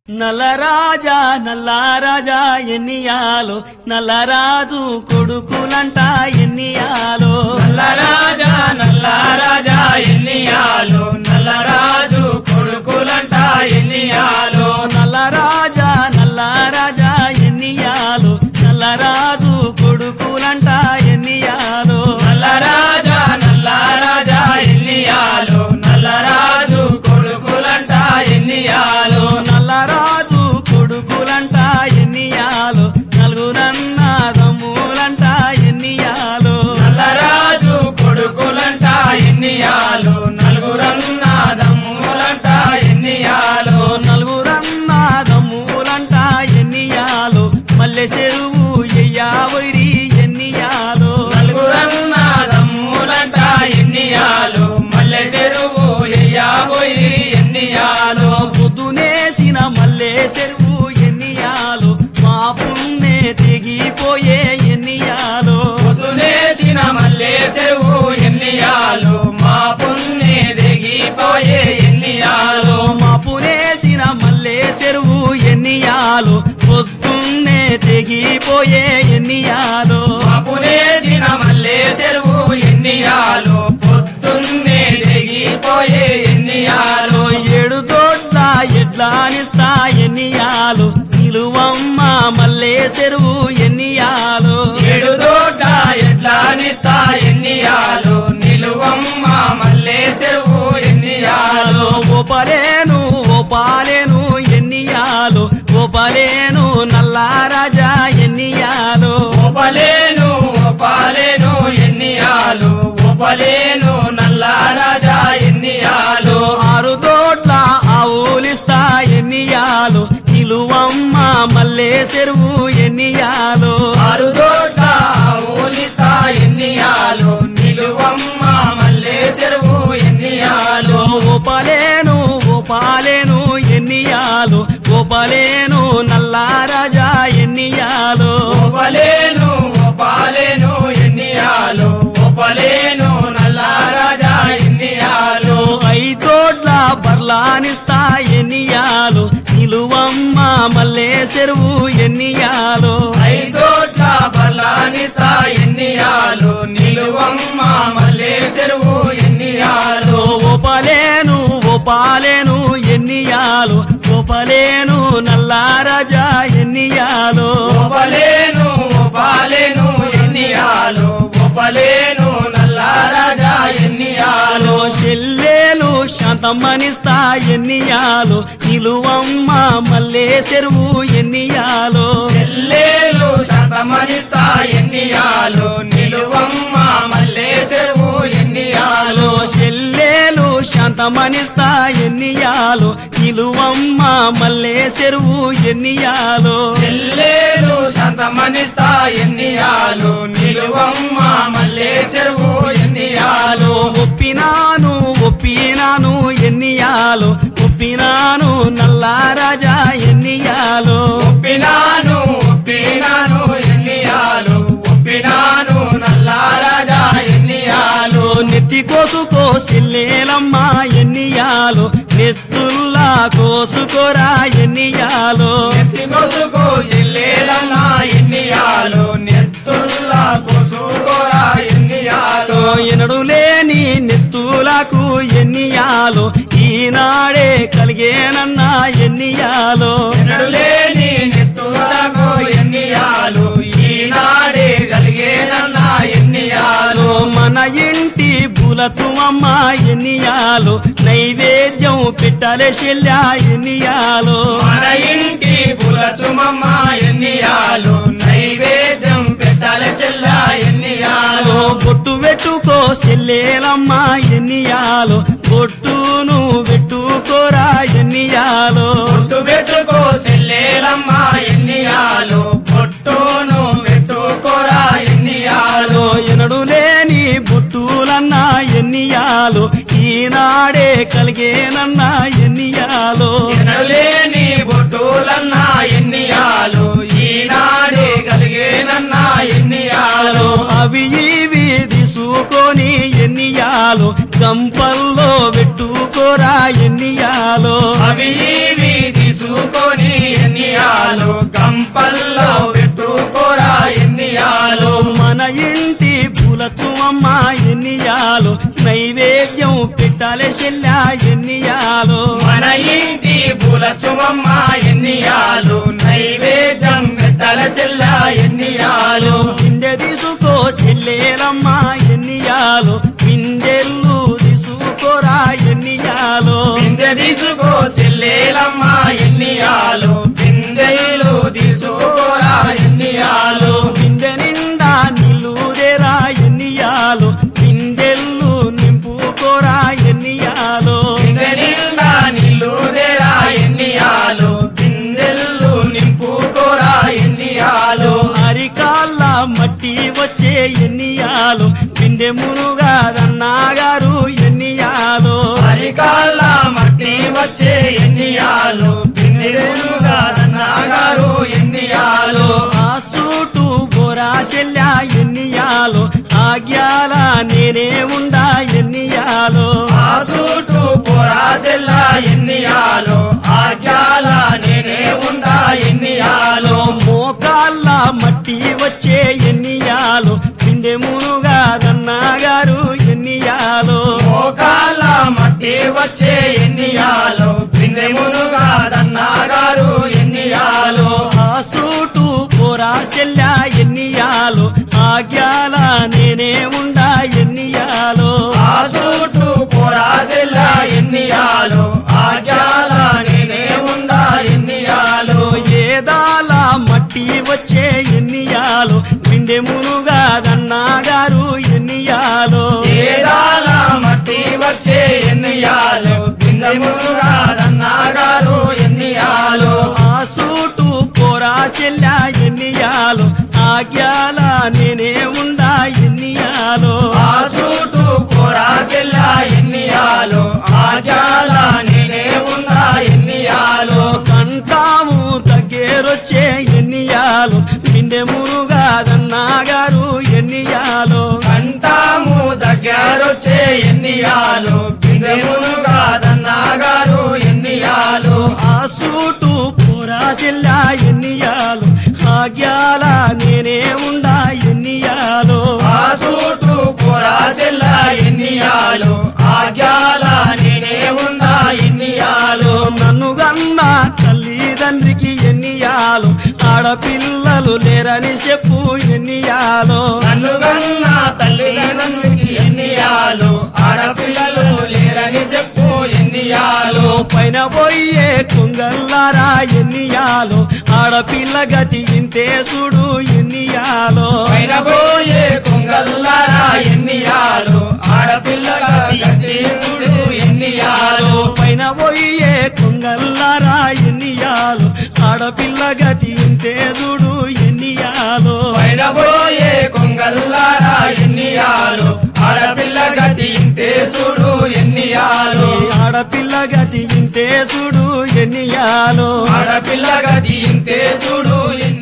నల్లరాజా నల్లారాజా ఎన్నియాలో నల్లరాజు కొడుకులంట ఎన్నియాలో నల్లరాజా నల్లరాజా ఎన్నియాలు నల్లరాజు కొడుకులంట ఎన్నియాలు నల్లరాజా నల్లారాజా ఎన్నియాలో నల్లరాజు కొడుకులంట ఎన్నియాలో నల్లరాజా నల్లరాజా ఎన్నియాలు నల్లరాజు కొడుకులంట ఎన్నియాలు నల్లరాజు కొడుకులంట ఎన్నియాలో నలుగురన్నదమ్ములంట ఎన్నియాలో నల్లరాజు కొడుకులంట ఎన్నియాలు నలుగురన్నదమ్ములంట ఎన్నియాలు నలుగురన్నదమ్ములంట ఎన్నియాలో మల్లె చెరువు ఎయ్యావైరి ఎన్నియాలో నలుగురన్నదమ్ములంట ఎన్నియాలు మల్లె చెరువు ఎయ్యాబోయి ఎన్నియాలు పొద్దునేసిన మల్లె చెరువు ఎన్నియాలో మా పుణ్యే తెగిపోయే ఎన్నియాలో పొద్దునేసిన మల్లె చెరువు ఎన్నియాలు మా పుణ్యే దిగిపోయే ఎన్నియాలు మా పునేసిన మల్లె చెరువు ఎన్నియాలో పొద్దున్నే తెగిపోయే ఎన్నియాలో మా పునేసిన మల్లె చెరువు ఎన్నియాలు పొద్దున్నే దిగిపోయే ఎన్నియాలు ఏడు తోట్ల ఎడ్లానిస్తా ఎన్నియాలు నిలువమ్మ మల్లె చెరువు ఎన్నియాలో ఏడు దోట ఎట్లానిస్తా ఎన్నియాలు నిలువమ్మ మల్లె చెరువు ఎన్నియాలు ఓపలేను ఓపాలేను ఎన్నియాలు ఓపలేను నల్లారాజా ఎన్నియాలు ఒపలేను ఒపాలేను ఎన్నియాలు ఒపలేను నల్లారాజా ఎన్నియాలు ఆరు తోట్ల ఆవులిస్తా ఎన్నియాలు నిలువమ్మ మల్లె చెరువు ఎన్నియాలు ఆరు దోట ఊలిస్తా ఎన్నియాలు నిలువమ్మ మల్లె చెరువు ఎన్నియాలు ఓపలేను ఓపాలేను ఎన్నియాలు ఓపలేను నల్లారాజా ఎన్నియాలు ఒపలేను ఒపాలేను ఎన్నియాలు ఒపలేను నల్లారాజా ఎన్నియాలు ఐదోట్ల బర్లానిస్తా ఎన్నియాలు నిలువమ్మ మల్లె చెరువు ఎన్నియాలు ఐదోట్ల బలానిస్తా ఎన్నియాలు నిలువమ్మ మల్లె చెరువు ఎన్నియాలు ఓపలేను ఓపాలేను ఎన్నియాలు ఓపలేను నల్లారాజా ఎన్నియాలు ఒపలేను ఒపాలేను ఎన్నియాలు ఒపలేను నల్లారాజా ఎన్నియాలు చెల్లేలు శాంతమ్మనిస్తా ఎన్నియాలు నిలువమ్మ మల్లె చెరువు ఎన్నియాలు చెల్లేలు శతమనిస్తా ఎన్నియాలు నిలువమ్మ మల్లె చెరువు ఎన్నియాలు చెల్లేలు శాంతమనిస్తా ఎన్నియాలు నిలువమ్మ మల్లె చెరువు ఎన్నియాలు చెల్లేలు శతమనిస్తా ఎన్నియాలు నిలువమ్మ మల్లె చెరువు ఎన్నియాలు ఒప్పినాను ఒప్పినాను ఎన్నియాలు ఒప్పినాను నల్లారాజా ఎన్నియాలు ఒప్పినాను ఒప్పినాను ఎన్నియాలు ఒప్పినాను నల్లారాజా ఎన్నియాలు నెత్తి కోసుకో చెల్లేలమ్మ ఎన్నియాలు నెత్తుల్లా కోసుకోరా ఎన్నియాలు నెత్తి కొసుకో చెల్లేలన్నా ఎన్నియాలు నెత్తుల్లా కొసుకోరా ఎన్నియాలు ఎనడు లేని నెత్తులకు ఎన్నియాలు ఈనాడే కలిగేనన్నా ఎన్నియాలు ఎన్నడులేని నెత్తులకు ఎన్నియాలు ఈనాడే కలిగేనన్నా ఎన్నియాలు మన ఇంటి బులతుమమ్మ ఎన్నియాలు నైవేద్యం పెట్టలే చెల్లా ఎన్నియాలు మన ఇంటి పులచుమమ్మ ఎన్నియాలు నైవేద్యం పెట్టాలి చెల్లా ఎన్నియాలు బొట్టు పెట్టుకో చెల్లేలమ్మ ఎన్నియాలు బొట్టును పెట్టుకోరా ఎన్నియాలు పొట్టు పెట్టుకో చెల్లేలమ్మ ఎన్నియాలు పొట్టును పెట్టుకోరా ఎన్నియాలు ఎనడు లేని బొట్టులన్నా ఎన్నియాలు ఈనాడే కలిగేనన్నా ఎన్నియాలు ఎనలేని బొట్టులన్నా ఎన్నియాలు ఈనాడే కలిగేనన్నా ఎన్నియాలు అవి ఇవి తీసుకొని ఎన్నియాలు గంపల్లో పెట్టుకోరా ఎన్నియాలో అవి ఇవి తీసుకొని గంపల్లో పెట్టుకోరా ఎన్నియాలు మన ఇంటి పూలత్తు అమ్మ ఎన్నియాలు నైవేద్యం పెట్టాలి చెల్లా ఎన్నియాలు మన ఇంటి పూలచుమమ్మ ఎన్నియాలు నైవేద్యం పెట్టల చెల్ల ఎన్నియాలు బిందె తీసుకో చెల్లేలమ్మ ఎన్నియాలు బిందెల్లు తీసుకోరా ఎన్నియాలు బిందె తీసుకో చెల్లేలమ్మ ఎన్నియాలు బిందెలు తీసుకోరా ఎన్నియాలు బిందె నిండా నిలుదేరా ఎన్నియాలు బిందెల్లు నింపుకోరా ఎన్నియాలు బిందె నిండా నిల్లుదేరా ఎన్నియాలు బిందెలు నింపుకోరా ఎన్నియాలు అరికాళ్ళ మట్టి వచ్చే ఎన్నియాలు బిందె మునుగాదన్నాగారు ఎన్నియాలు అరికాళ్ళ మట్టి వచ్చే ఎన్నియాలు బిందెలుగా నాగారు ఎన్నియాలు ఆ సూటు బోరా చెల్లా ఎన్నియాలు ఆగ్యాల నేనే ఉండా ఎన్నియాలు ఆ సూటు పొరాసెల్ల ఎన్నియాలు ఆజ్ఞాల నేనే ఉండా ఎన్నియాలు మోకాళ్ళ మట్టి వచ్చే ఎన్నియాలు బిందె మునుగాదన్నాగారు ఎన్నియాలు మోకాళ్ళ మట్టి వచ్చే ఎన్నియాలు బిందెమునుగా దన్నాగారు ఎన్నియాలు ఆ సూటు పోరా చెల్లా ఎన్నియాలు ఆగ్యాల నేనే ఉండా ఎన్నియాలు ఆ సూటు పొరాసెల్ల ఎన్నియాలు ఆజ్ఞాల నేనే ఉండా ఎన్నియాలు ఏదాల మట్టి వచ్చే ఎన్నియాలు బిందె మునుగాదన్నాగారు ఎన్నియాలు ఏదాల మట్టి వచ్చే ఎన్నియాలు బిందెమునుగా దన్నాగారు ఎన్నియాలు ఆ సూటు పోరా చెల్లా ఎన్నియాలు ఆగ్యాల నేనే ఉండా ఎన్నియాలు ఆ సూటు పొరాసెల్ల ఎన్నియాలు ఆజ్ఞాల నేనే ఉండా ఎన్నియాలు కంటాము దగ్గరొచ్చే ఎన్నియాలు బిందె మునుగాదన్నాగారు ఎన్నియాలు కంటాము దగ్గరొచ్చే ఎన్నియాలు బిందెమునుగా దన్నాగారు ఎన్నియాలు ఆ సూటు పోరా చెల్లా ఎన్నియాలు ఆగ్యాల నేనే ఉండా ఎన్నియాలు ఆ సూటు పొరాసెల్ల ఎన్నియాలు ఆజ్ఞాల నేనే ఉండా ఎన్నియాలు నన్ను గన్న తల్లిదండ్రికి ఎన్నియాలు ఆడపిల్లలు లేరని చెప్పు ఎన్నియాలు నన్ను గన్న తల్లిదండ్రులకి ఎన్నియాలు ఆడపిల్లలు లేరని చెప్పు ఎన్నియాలు పైన పోయే కుంగల్లారా ఎన్నియాలు ఆడపిల్ల గతి ఇంతే చూడు ఎన్నియాలో పైన పోయే కొంగల్లారా ఎన్నియాలు ఆడపిల్లగా గతీసుడు ఎన్నియాలు పైన పోయే కుంగల్లారా ఎన్నియాలు ఆడపిల్ల గతి ఇంతే చూడు ఎన్నియాలో పైన పోయే కొంగల్లారా ఎన్నియాలు ఆడపిల్ల గతి ఇంతే చూడు ఎన్నియాలు ఆడపిల్ల గతి ఇంతే చూడు ఎన్నియాలో ఆడపిల్ల గతి ఇంతే చూడు ఎన్ని